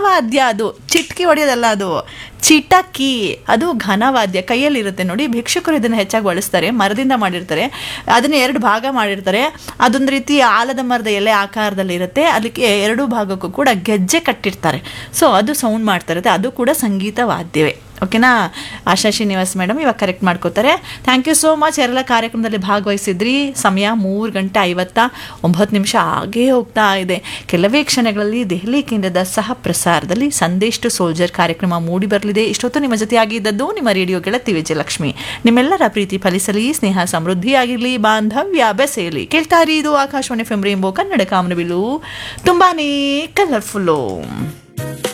ಘನವಾದ್ಯ ಅದು ಚಿಟ್ಕಿ ಹೊಡೆಯೋದಲ್ಲ ಅದು ಚಿಟಕಿ ಅದು ಘನವಾದ್ಯ ಕೈಯಲ್ಲಿರುತ್ತೆ ನೋಡಿ ಭಿಕ್ಷುಕರು ಇದನ್ನು ಹೆಚ್ಚಾಗಿ ಬಳಸ್ತಾರೆ ಮರದಿಂದ ಮಾಡಿರ್ತಾರೆ ಅದನ್ನ ಎರಡು ಭಾಗ ಮಾಡಿರ್ತಾರೆ ಅದೊಂದು ರೀತಿ ಆಲದ ಮರದ ಎಲೆ ಆಕಾರದಲ್ಲಿ ಇರುತ್ತೆ ಅದಕ್ಕೆ ಎರಡು ಭಾಗಕ್ಕೂ ಕೂಡ ಗೆಜ್ಜೆ ಕಟ್ಟಿರ್ತಾರೆ ಸೊ ಅದು ಸೌಂಡ್ ಮಾಡ್ತಾ ಇರುತ್ತೆ ಅದು ಕೂಡ ಸಂಗೀತ ವಾದ್ಯವೇ ಓಕೆನಾ ಆಶಾ ಶ್ರೀನಿವಾಸ್ ಮೇಡಮ್ ಇವಾಗ ಕರೆಕ್ಟ್ ಮಾಡ್ಕೋತಾರೆ ಥ್ಯಾಂಕ್ ಯು ಸೋ ಮಚ್ ಯಾರೆಲ್ಲ ಕಾರ್ಯಕ್ರಮದಲ್ಲಿ ಭಾಗವಹಿಸಿದ್ರಿ ಸಮಯ ಮೂರು ಗಂಟೆ ಐವತ್ತ ಒಂಬತ್ತು ನಿಮಿಷ ಆಗೇ ಹೋಗ್ತಾ ಇದೆ ಕೆಲವೇ ಕ್ಷಣಗಳಲ್ಲಿ ದೆಹಲಿ ಕೇಂದ್ರದ ಸಹ ಪ್ರಸಾರದಲ್ಲಿ ಸಂದೇಶ್ ಟು ಸೋಲ್ಜರ್ ಕಾರ್ಯಕ್ರಮ ಮೂಡಿ ಬರಲಿದೆ ಇಷ್ಟೊತ್ತು ನಿಮ್ಮ ಜೊತೆಯಾಗಿದ್ದದ್ದು ನಿಮ್ಮ ರೇಡಿಯೋ ಗೆಳತಿ ವಿಜಯಲಕ್ಷ್ಮಿ ನಿಮ್ಮೆಲ್ಲರ ಪ್ರೀತಿ ಫಲಿಸಲಿ ಸ್ನೇಹ ಸಮೃದ್ಧಿಯಾಗಿರಲಿ ಬಾಂಧವ್ಯ ಬೆಸೆಯಲಿ ಕೇಳ್ತಾ ಇರಿ ಇದು ಆಕಾಶವಾಣಿ ಫೆಮ್ ರೇಂಬೋ ಕನ್ನಡ ಕಾಮನಬಿಲು ತುಂಬಾನೇ ಕಲರ್ಫುಲ್ಲು